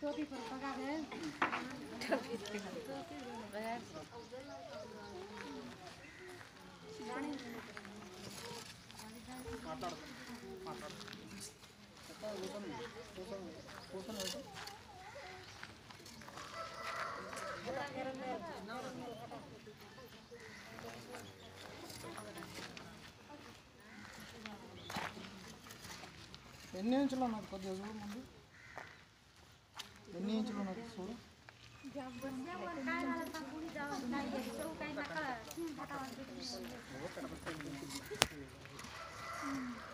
टोपी पर पका गए ఎన్ని ఇంచులు ఉన్నది కొద్దిగా చూడు ముందు ఎన్ని ఇంచులు ఉన్నది చూడు काय